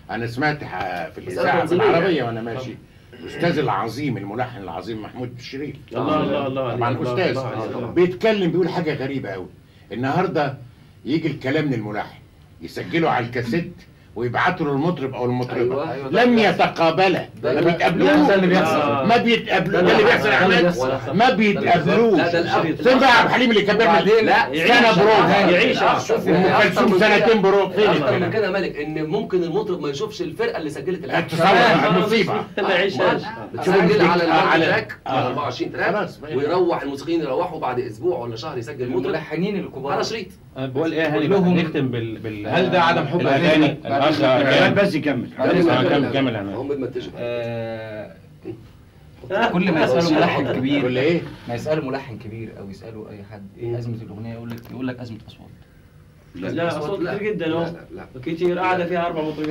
انا سمعت ح- في مسألة الاذاعه في تنظيمية. العربيه وانا ماشي الاستاذ العظيم الملحن العظيم محمود الشريف الله الله الله طبعا عليك، الله- استاذ الله عليك. طبعا. بيتكلم بيقول حاجه غريبه قوي النهارده يجي الكلام من الملحن يسجله على الكاسيت ويبعته للمطرب او المطربه أيوة، أيوة، ده لم اللي يتقابلا ده ما اللي- بيتقابلوش ده اللي بيحصل. ما بيتقابلوش ده ده اللي بيحصل ده يا اللي عماد بيحصل. ما بيتقابلوش لا، ده الأب- فين بقى عبد الحليم اللي كان بيعمل وبعدين لا يعيش سنه بروك يعيش. شوف ام كلثوم سنتين بروك فين اكتر من الكلام كده يا مالك ان ممكن المطرب ما يشوفش الفرقه اللي سجلت انت الألحان. تصور مصيبه ما يعيشهاش بتسجل على آه، المالتي على- تراك آه. على 24 تراك خلاص، بقى. ويروح الموسيقيين يروحوا بعد اسبوع ولا شهر يسجل المطرب الملحنين الكبار على شريط بقول ايه هاني بقى كلهم- نختم بال بال هل ده عدم حب الاغاني أغاني؟ الاخ كمال كامل بس يكمل بعدين آه، كمل. كمل كمل يا عماد. هم بتمنتجوا آه، كل ما يسالوا ملحن كل كبير ايه ما يسالوا ملحن كبير او يسالوا اي حد ايه ازمه الاغنيه يقول لك يقول لك ازمه اصوات لا اصوات لا. كتير جدا لا اهو لا لا كتير قاعده فيها اربع مطربين